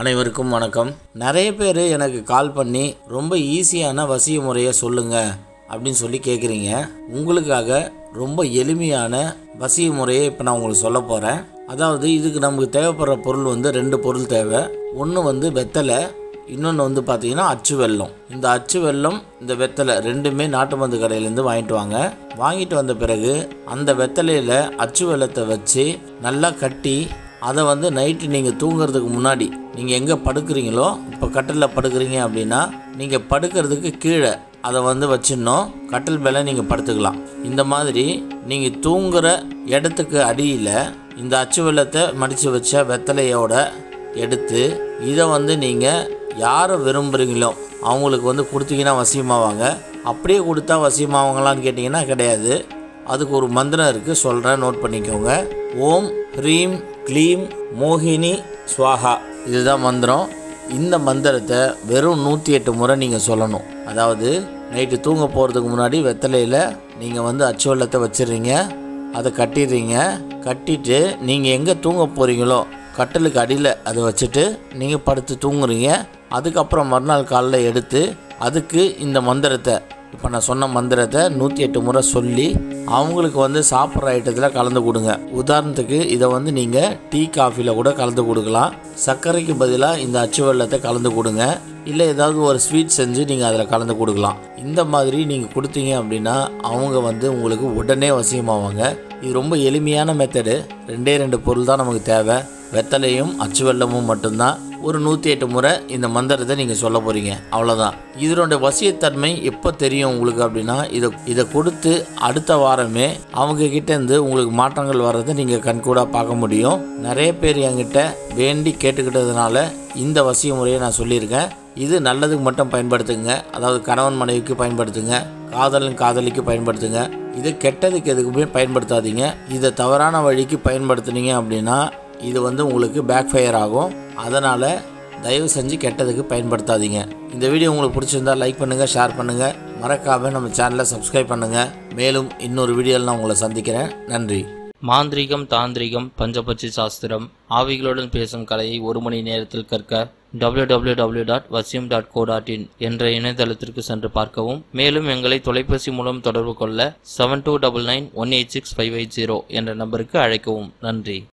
அனைவருக்கும் வணக்கம் நிறைய பேர் எனக்கு கால் பண்ணி ரொம்ப ஈஸியான வசிய முறையை சொல்லுங்க அப்படின்னு சொல்லி கேட்குறீங்க உங்களுக்காக ரொம்ப எளிமையான வசிய முறையை இப்போ நான் உங்களுக்கு சொல்ல போகிறேன் அதாவது இதுக்கு நமக்கு தேவைப்படுற பொருள் வந்து ரெண்டு பொருள் தேவை ஒன்று வந்து வெத்தலை இன்னொன்று வந்து பார்த்தீங்கன்னா அச்சு வெல்லம் இந்த அச்சு வெல்லம் இந்த வெத்தலை ரெண்டுமே நாட்டு மருந்து கடையிலேருந்து வாங்கிட்டு வாங்க வாங்கிட்டு வந்த பிறகு அந்த வெத்தலையில் அச்சு வெல்லத்தை வச்சு நல்லா கட்டி அதை வந்து நைட்டு நீங்கள் தூங்குறதுக்கு முன்னாடி நீங்கள் எங்கே படுக்கிறீங்களோ இப்போ கட்டிலில் படுக்கிறீங்க அப்படின்னா நீங்கள் படுக்கிறதுக்கு கீழே அதை வந்து வச்சிடணும் கட்டில் மேலே நீங்கள் படுத்துக்கலாம் இந்த மாதிரி நீங்கள் தூங்குற இடத்துக்கு அடியில் இந்த அச்சு வெள்ளத்தை மடித்து வச்ச வெத்தலையோட எடுத்து இதை வந்து நீங்கள் யாரை விரும்புகிறீங்களோ அவங்களுக்கு வந்து கொடுத்தீங்கன்னா வசியமாவாங்க அப்படியே கொடுத்தா வசியமாவாங்களான்னு கேட்டிங்கன்னா கிடையாது அதுக்கு ஒரு மந்திரம் இருக்குது சொல்கிறேன் நோட் பண்ணிக்கோங்க ஓம் ஹ்ரீம் க்ளீம் மோகினி ஸ்வாஹா இதுதான் மந்திரம் இந்த மந்திரத்தை வெறும் நூற்றி எட்டு முறை நீங்கள் சொல்லணும் அதாவது நைட்டு தூங்க போகிறதுக்கு முன்னாடி வெத்தலையில் நீங்கள் வந்து அச்சு வெள்ளத்தை வச்சிடுறீங்க அதை கட்டிடுறீங்க கட்டிட்டு நீங்கள் எங்கே தூங்க போகிறீங்களோ கட்டிலுக்கு அடியில் அதை வச்சுட்டு நீங்கள் படுத்து தூங்குறீங்க அதுக்கப்புறம் மறுநாள் காலைல எடுத்து அதுக்கு இந்த மந்திரத்தை இப்போ நான் சொன்ன மந்திரத்தை நூற்றி எட்டு முறை சொல்லி அவங்களுக்கு வந்து சாப்பிட்ற ஐட்டத்தில் கலந்து கொடுங்க உதாரணத்துக்கு இதை வந்து நீங்கள் டீ காஃபியில் கூட கலந்து கொடுக்கலாம் சர்க்கரைக்கு பதிலாக இந்த அச்சு வெள்ளத்தை கலந்து கொடுங்க இல்லை ஏதாவது ஒரு ஸ்வீட் செஞ்சு நீங்கள் அதில் கலந்து கொடுக்கலாம் இந்த மாதிரி நீங்கள் கொடுத்தீங்க அப்படின்னா அவங்க வந்து உங்களுக்கு உடனே வசியமாவாங்க இது ரொம்ப எளிமையான மெத்தடு ரெண்டே ரெண்டு பொருள் தான் நமக்கு தேவை வெத்தலையும் அச்சு வெல்லமும் மட்டும்தான் ஒரு நூற்றி எட்டு முறை இந்த மந்திரத்தை நீங்கள் சொல்ல போகிறீங்க அவ்வளோதான் இதனுடைய வசியத்தன்மை எப்போ தெரியும் உங்களுக்கு அப்படின்னா இதை இதை கொடுத்து அடுத்த வாரமே அவங்க கிட்டேருந்து உங்களுக்கு மாற்றங்கள் வர்றதை நீங்கள் கண்கூடாக பார்க்க முடியும் நிறைய பேர் என்கிட்ட வேண்டி கேட்டுக்கிட்டதுனால இந்த வசிய முறையை நான் சொல்லியிருக்கேன் இது நல்லதுக்கு மட்டும் பயன்படுத்துங்க அதாவது கணவன் மனைவிக்கு பயன்படுத்துங்க காதலன் காதலிக்கு பயன்படுத்துங்க இது கெட்டதுக்கு எதுக்குமே பயன்படுத்தாதீங்க இதை தவறான வழிக்கு பயன்படுத்துனீங்க அப்படின்னா இது வந்து உங்களுக்கு பேக் ஃபயர் ஆகும் அதனால் தயவு செஞ்சு கெட்டதுக்கு பயன்படுத்தாதீங்க இந்த வீடியோ உங்களுக்கு பிடிச்சிருந்தா லைக் பண்ணுங்கள் ஷேர் பண்ணுங்கள் மறக்காமல் நம்ம சேனலை சப்ஸ்கிரைப் பண்ணுங்கள் மேலும் இன்னொரு வீடியோவில் நான் உங்களை சந்திக்கிறேன் நன்றி மாந்திரீகம் தாந்திரிகம் பஞ்சபட்சி சாஸ்திரம் ஆவிகளுடன் பேசும் கலையை ஒரு மணி நேரத்தில் கற்க www.vasim.co.in டாட் வசியம் டாட் கோ டாட் இன் என்ற இணையதளத்திற்கு சென்று பார்க்கவும் மேலும் எங்களை தொலைபேசி மூலம் தொடர்பு கொள்ள seven two double nine one eight six five eight zero என்ற நம்பருக்கு அழைக்கவும் நன்றி